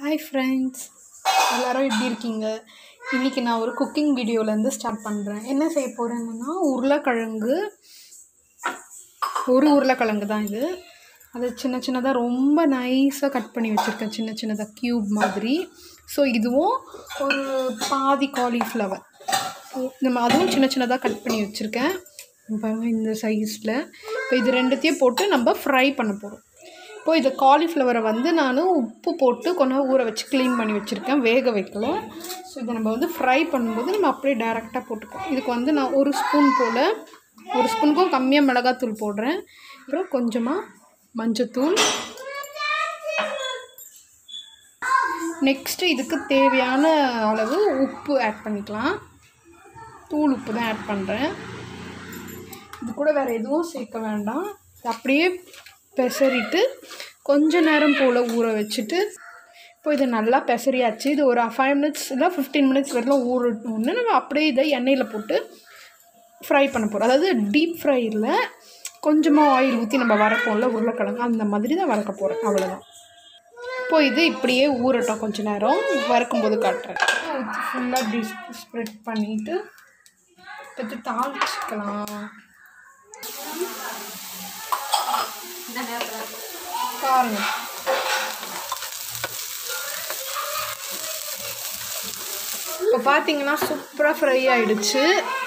hi friends எல்லாரும் எப்படி இருக்கீங்க இன்றைக்கி நான் ஒரு குக்கிங் வீடியோலேருந்து ஸ்டார்ட் பண்ணுறேன் என்ன செய்ய போகிறேன்னா உருளைக்கிழங்கு ஒரு உருளைக்கிழங்கு தான் இது அது சின்ன சின்னதாக ரொம்ப நைஸாக கட் பண்ணி வச்சுருக்கேன் சின்ன சின்னதாக க்யூப் மாதிரி ஸோ இதுவும் ஒரு பாதி காலிஃப்ளவர் நம்ம அதுவும் சின்ன சின்னதாக கட் பண்ணி வச்சுருக்கேன் பாருங்க இந்த சைஸில் இப்போ இது ரெண்டுத்தையும் போட்டு நம்ம ஃப்ரை பண்ண போகிறோம் இப்போ இது காலிஃப்ளவரை வந்து நான் உப்பு போட்டு கொஞ்சம் ஊற வச்சு க்ளீன் பண்ணி வச்சுருக்கேன் வேக வைக்கல ஸோ இதை நம்ம வந்து ஃப்ரை பண்ணும்போது நம்ம அப்படியே டேரெக்டாக போட்டுக்கோம் இதுக்கு வந்து நான் ஒரு ஸ்பூன் போல் ஒரு ஸ்பூனுக்கும் கம்மியாக மிளகாத்தூள் போடுறேன் அப்புறம் கொஞ்சமாக மஞ்சத்தூள் நெக்ஸ்ட்டு இதுக்கு தேவையான அளவு உப்பு ஆட் பண்ணிக்கலாம் தூள் உப்பு தான் ஆட் பண்ணுறேன் இது கூட வேறு எதுவும் சேர்க்க வேண்டாம் இது அப்படியே பெசரிட்டு கொஞ்ச நேரம் போல் ஊற வச்சுட்டு இப்போ இதை நல்லா பெசரியாச்சு இது ஒரு ஃபைவ் மினிட்ஸ் இல்லை ஃபிஃப்டீன் மினிட்ஸ் வரலாம் ஊறணுன்னு நம்ம அப்படியே இதை எண்ணெயில் போட்டு ஃப்ரை பண்ண போகிறோம் அதாவது டீப் ஃப்ரையில் கொஞ்சமாக ஆயில் ஊற்றி நம்ம வறப்போம்ல உருளைக்கிழங்கு அந்த மாதிரி தான் வறக்க போகிறேன் அவ்வளோதான் இப்போ இது இப்படியே ஊறட்டும் கொஞ்ச நேரம் வறுக்கும்போது காட்டுறேன் ஊற்றி ஃபுல்லாக இப்படி ஸ்ப்ரெட் பண்ணிவிட்டு எடுத்து தாளிச்சிக்கலாம் பாருங்க இப்போ பார்த்தீங்கன்னா சூப்பராக ஃப்ரை ஆயிடுச்சு